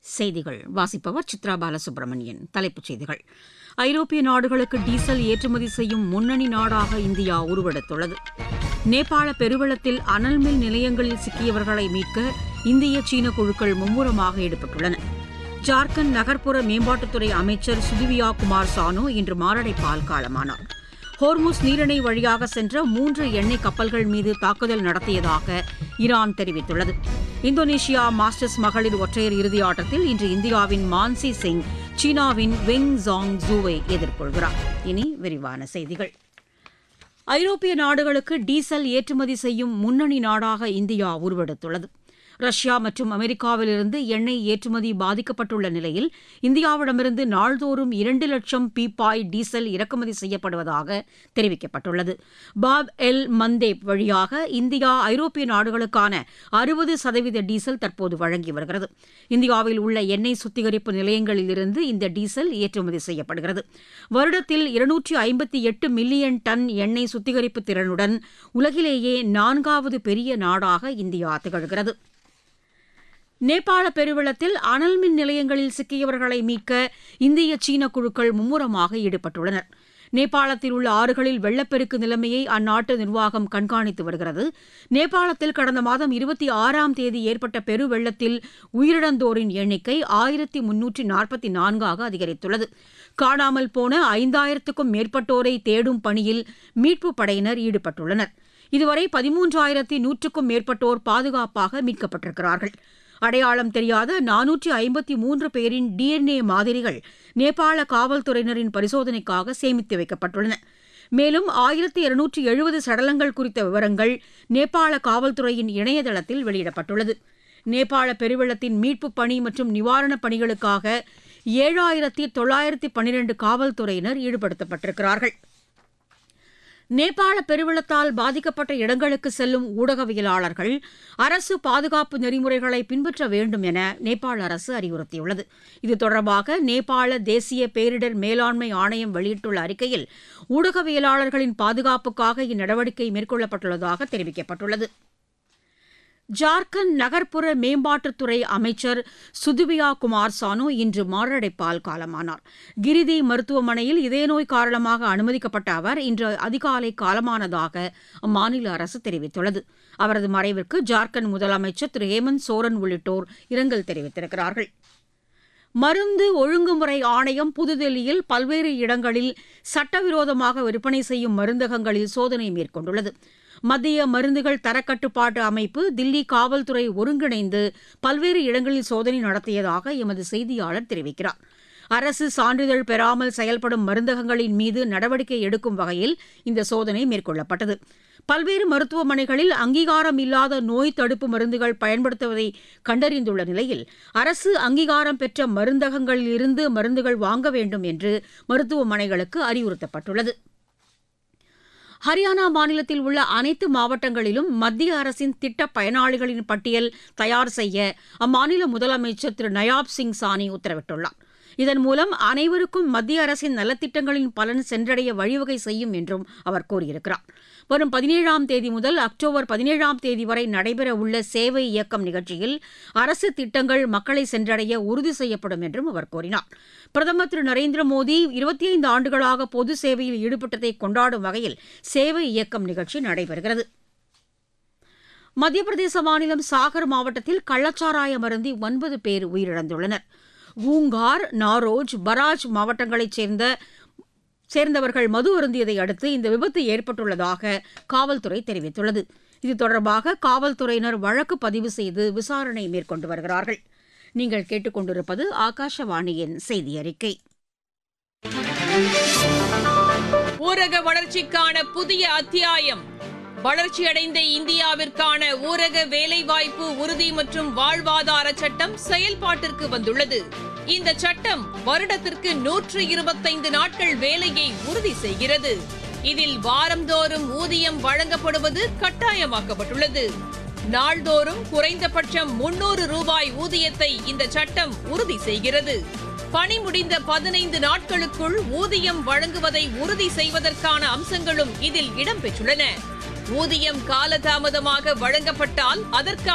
செய்திகள் வாசிப்பவர் சித்ரா பாலசுப்ரமணியன் தலைப்புச் செய்திகள் ஐரோப்பிய நாடுகளுக்கு டீசல் ஏற்றுமதி செய்யும் முன்னணி நாடாக இந்தியா உருவெடுத்துள்ளது நேபாள பெருவெள்ளத்தில் அனல் மின் நிலையங்களில் சிக்கியவர்களை மீட்க இந்திய சீன குழுக்கள் மும்முரமாக ஈடுபட்டுள்ளன ஜார்க்கண்ட் நகர்ப்புற மேம்பாட்டுத்துறை அமைச்சர் சுதிவியா குமார் சானு இன்று மாரடைப்பால் காலமானார் ஹோர்முஸ் நீரிணை வழியாக சென்ற மூன்று எண்ணெய் கப்பல்கள் மீது தாக்குதல் நடத்தியதாக ஈரான் தெரிவித்துள்ளது இந்தோனேஷியா மாஸ்டர்ஸ் மகளிர் ஒற்றையர் இறுதி ஆட்டத்தில் இன்று இந்தியாவின் மான்சி சிங் சீனாவின் வெங் ஜாங் ஜூவை எதிர்கொள்கிறார் இனி விரிவான செய்திகள் ஐரோப்பிய நாடுகளுக்கு டீசல் ஏற்றுமதி செய்யும் முன்னணி நாடாக இந்தியா உருவெடுத்துள்ளது ரஷ்யா மற்றும் அமெரிக்காவிலிருந்து எண்ணெய் ஏற்றுமதி பாதிக்கப்பட்டுள்ள நிலையில் இந்தியாவிடமிருந்து நாள்தோறும் இரண்டு லட்சம் பீப்பாய் டீசல் இறக்குமதி செய்யப்படுவதாக தெரிவிக்கப்பட்டுள்ளது பாப் எல் மந்தேப் வழியாக இந்தியா ஐரோப்பிய நாடுகளுக்கான அறுபது சதவீத டீசல் தற்போது வழங்கி வருகிறது இந்தியாவில் உள்ள எண்ணெய் சுத்திகரிப்பு நிலையங்களிலிருந்து இந்த டீசல் ஏற்றுமதி செய்யப்படுகிறது வருடத்தில் இருநூற்றி ஐம்பத்தி எட்டு மில்லியன் டன் எண்ணெய் சுத்திகரிப்பு திறனுடன் உலகிலேயே நான்காவது பெரிய நாடாக இந்தியா திகழ்கிறது நேபாள பெருவெள்ளத்தில் அனல் மின் நிலையங்களில் சிக்கியவர்களை மீட்க இந்திய சீன குழுக்கள் மும்முரமாக ஈடுபட்டுள்ளனர் நேபாளத்தில் உள்ள ஆறுகளில் வெள்ளப்பெருக்கு நிலைமையை அந்நாட்டு நிர்வாகம் கண்காணித்து வருகிறது நேபாளத்தில் கடந்த மாதம் இருபத்தி ஆறாம் தேதி ஏற்பட்ட பெருவெள்ளத்தில் உயிரிழந்தோரின் எண்ணிக்கை ஆயிரத்தி முன்னூற்றி நாற்பத்தி நான்காக அதிகரித்துள்ளது காணாமல் போன ஐந்தாயிரத்துக்கும் மேற்பட்டோரை தேடும் பணியில் மீட்புப் படையினர் ஈடுபட்டுள்ளனர் இதுவரை பதிமூன்றாயிரத்தி நூற்றுக்கும் மேற்பட்டோர் பாதுகாப்பாக மீட்கப்பட்டிருக்கிறார்கள் அடையாளம் தெரியாத நானூற்றி ஐம்பத்தி மூன்று பேரின் டிஎன்ஏ மாதிரிகள் நேபாள காவல்துறையினரின் பரிசோதனைக்காக சேமித்து வைக்கப்பட்டுள்ளன மேலும் ஆயிரத்தி இருநூற்றி எழுபது சடலங்கள் குறித்த விவரங்கள் நேபாள காவல்துறையின் இணையதளத்தில் வெளியிடப்பட்டுள்ளது நேபாள பெருவெள்ளத்தின் மீட்புப் பணி மற்றும் நிவாரணப் பணிகளுக்காக ஏழாயிரத்தி தொள்ளாயிரத்தி பன்னிரண்டு காவல்துறையினர் ஈடுபடுத்தப்பட்டிருக்கிறார்கள் நேபாள பெருவெள்ளத்தால் பாதிக்கப்பட்ட இடங்களுக்கு செல்லும் ஊடகவியலாளர்கள் அரசு பாதுகாப்பு நெறிமுறைகளை பின்பற்ற வேண்டும் என நேபாள அரசு அறிவுறுத்தியுள்ளது இது தொடர்பாக நேபாள தேசிய பேரிடர் மேலாண்மை ஆணையம் வெளியிட்டுள்ள அறிக்கையில் ஊடகவியலாளர்களின் பாதுகாப்புக்காக இந்நடவடிக்கை மேற்கொள்ளப்பட்டுள்ளதாக தெரிவிக்கப்பட்டுள்ளது ஜார்க்கண்ட் நகர்ப்புற மேம்பாட்டுத்துறை அமைச்சர் சுதுபியா குமார் சானு இன்று மாரடைப்பால் காலமானார் கிரிதி மருத்துவமனையில் இதயநோய் காரணமாக அனுமதிக்கப்பட்ட அவர் இன்று அதிகாலை காலமானதாக அம்மாநில அரசு தெரிவித்துள்ளது அவரது மறைவிற்கு ஜார்க்கண்ட் முதலமைச்சர் திரு ஹேமந்த் சோரன் உள்ளிட்டோர் இரங்கல் தெரிவித்திருக்கிறார்கள் மருந்து ஒழுங்குமுறை ஆணையம் புதுதில்லியில் பல்வேறு இடங்களில் சட்டவிரோதமாக விற்பனை செய்யும் மருந்தகங்களில் சோதனை மேற்கொண்டுள்ளது மத்திய மருந்துகள் தரக்கட்டுப்பாட்டு அமைப்பு தில்லி காவல்துறை ஒருங்கிணைந்து பல்வேறு இடங்களில் சோதனை நடத்தியதாக எமது செய்தியாளர் தெரிவிக்கிறார் அரசு சான்றிதழ் பெறாமல் செயல்படும் மருந்தகங்களின் மீது நடவடிக்கை எடுக்கும் வகையில் இந்த சோதனை மேற்கொள்ளப்பட்டது பல்வேறு மருத்துவமனைகளில் அங்கீகாரம் இல்லாத நோய் தடுப்பு மருந்துகள் பயன்படுத்துவதை கண்டறிந்துள்ள நிலையில் அரசு அங்கீகாரம் பெற்ற மருந்தகங்களிலிருந்து மருந்துகள் வாங்க வேண்டும் என்று மருத்துவமனைகளுக்கு அறிவுறுத்தப்பட்டுள்ளது ஹரியானா மாநிலத்தில் உள்ள அனைத்து மாவட்டங்களிலும் மத்திய அரசின் திட்ட பயனாளிகளின் பட்டியல் தயார் செய்ய அம்மாநில முதலமைச்சர் திரு நயாப் சிங் சானி உத்தரவிட்டுள்ளார் இதன் மூலம் அனைவருக்கும் மத்திய அரசின் நலத்திட்டங்களின் பலன் சென்றடைய வழிவகை செய்யும் என்றும் அவர் கூறியிருக்கிறார் வரும் பதினேழாம் தேதி முதல் அக்டோபர் பதினேழாம் தேதி வரை நடைபெறவுள்ள சேவை இயக்கம் நிகழ்ச்சியில் அரசு திட்டங்கள் மக்களை சென்றடைய உறுதி செய்யப்படும் என்றும் அவர் கூறினார் பிரதமர் திரு நரேந்திர மோடி இருபத்தி ஐந்து ஆண்டுகளாக பொது சேவையில் ஈடுபட்டதை கொண்டாடும் வகையில் சேவை இயக்கம் நிகழ்ச்சி நடைபெறுகிறது மத்திய பிரதேச மாநிலம் சாகர் மாவட்டத்தில் கள்ளச்சாராய மருந்தி ஒன்பது பேர் உயிரிழந்துள்ளனர் ஊங்கார் நாரோஜ் பராஜ் மாவட்டங்களைச் சேர்ந்த சேர்ந்தவர்கள் மது அருந்தியதை அடுத்து இந்த விபத்து ஏற்பட்டுள்ளதாக காவல்துறை தெரிவித்துள்ளது இது தொடர்பாக காவல்துறையினர் வழக்கு பதிவு செய்து விசாரணை மேற்கொண்டு வருகிறார்கள் நீங்கள் கேட்டுக்கொண்டிருப்பது ஆகாஷவாணியின் செய்தி அறிக்கை ஊரக வளர்ச்சிக்கான புதிய அத்தியாயம் வளர்ச்சியடைந்த இந்தியாவிற்கான ஊரக வேலைவாய்ப்பு உறுதி மற்றும் வாழ்வாதார சட்டம் செயல்பாட்டிற்கு வந்துள்ளது இந்த சட்டம் வருடத்திற்கு நூற்று இருபத்தைந்து நாட்கள் வேலையை உறுதி செய்கிறது இதில் வாரந்தோறும் ஊதியம் வழங்கப்படுவது கட்டாயமாக்கப்பட்டுள்ளது நாள்தோறும் குறைந்தபட்சம் முன்னூறு ரூபாய் ஊதியத்தை இந்த சட்டம் உறுதி செய்கிறது பணி முடிந்த பதினைந்து நாட்களுக்குள் ஊதியம் வழங்குவதை உறுதி செய்வதற்கான அம்சங்களும் இதில் இடம்பெற்றுள்ளன ஊதியம் காலதாமதமாக வழங்கப்பட்டால் அதற்கான